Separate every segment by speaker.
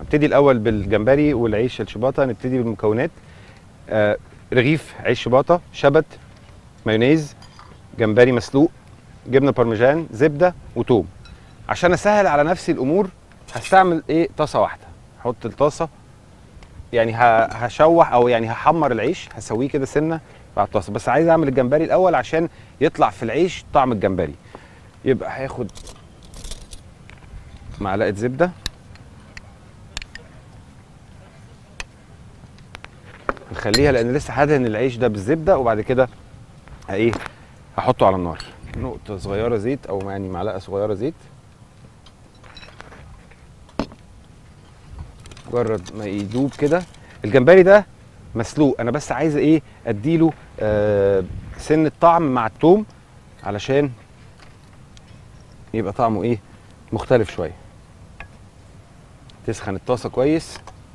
Speaker 1: نبتدي الاول بالجمبري والعيش الشباطه نبتدي بالمكونات آه رغيف عيش شباطه شبت مايونيز جمبري مسلوق جبنه بارميجان زبده وتوم عشان اسهل على نفسي الامور هستعمل ايه طاسه واحده احط الطاسه يعني ه- هشوح او يعني هحمر العيش هسويه كده سنه على الطاسه بس عايز اعمل الجمبري الاول عشان يطلع في العيش طعم الجمبري يبقى هاخد معلقه زبده نخليها لان لسه هدهن العيش ده بالزبده وبعد كده ه- ايه هحطه على النار نقطه صغيره زيت او يعني معلقه صغيره زيت مجرد ما يدوب كده الجمبري ده مسلوق انا بس عايز ايه اديله آه سن الطعم مع التوم علشان يبقى طعمه ايه مختلف شويه تسخن الطاسه كويس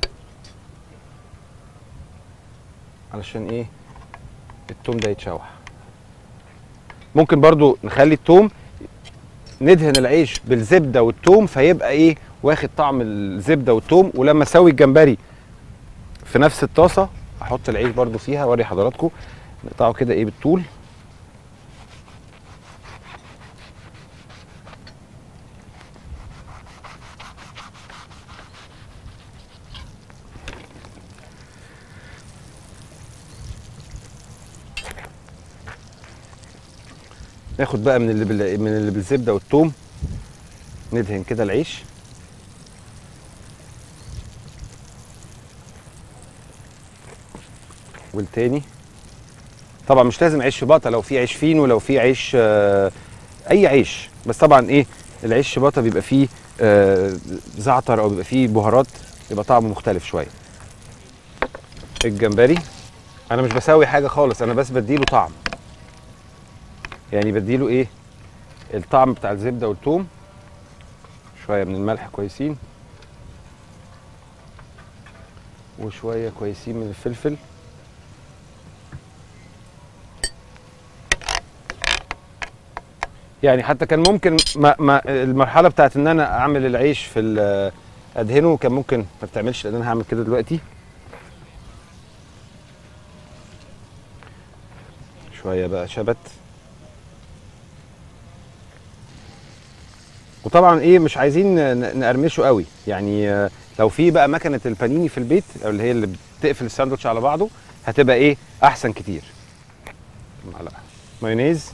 Speaker 1: علشان ايه التوم ده يتشوح ممكن برضو نخلي التوم ندهن العيش بالزبده والتوم فيبقى ايه واخد طعم الزبده والتوم ولما اسوي الجمبري في نفس الطاسه احط العيش برضو فيها اوري حضراتكم نقطعه كده ايه بالطول ناخد بقى من اللي بال... من اللي بالزبده والثوم ندهن كده العيش والتاني طبعا مش لازم عيش شباطه لو في عيش فينو لو في عيش آه، اي عيش بس طبعا ايه العيش شباطه بيبقى فيه آه، زعتر او بيبقى فيه بهارات يبقى طعمه مختلف شويه الجمبري انا مش بسوي حاجه خالص انا بس بديله طعم يعني بديله ايه الطعم بتاع الزبده والثوم شويه من الملح كويسين وشويه كويسين من الفلفل يعني حتى كان ممكن ما ما المرحله بتاعت ان انا اعمل العيش في ال- ادهنه كان ممكن ما بتعملش لان انا هعمل كده دلوقتي شويه بقى شبت وطبعا ايه مش عايزين ن- نقرمشه قوي يعني آه، لو في بقى مكنه البانيني في البيت او اللي هي اللي بتقفل الساندوتش على بعضه هتبقى ايه احسن كتير معلقه مايونيز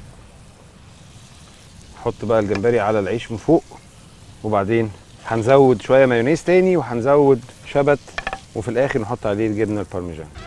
Speaker 1: حط بقى الجمبري على العيش من فوق وبعدين هنزود شويه مايونيز تاني وهنزود شبت وفي الاخر نحط عليه الجبنه البارميجان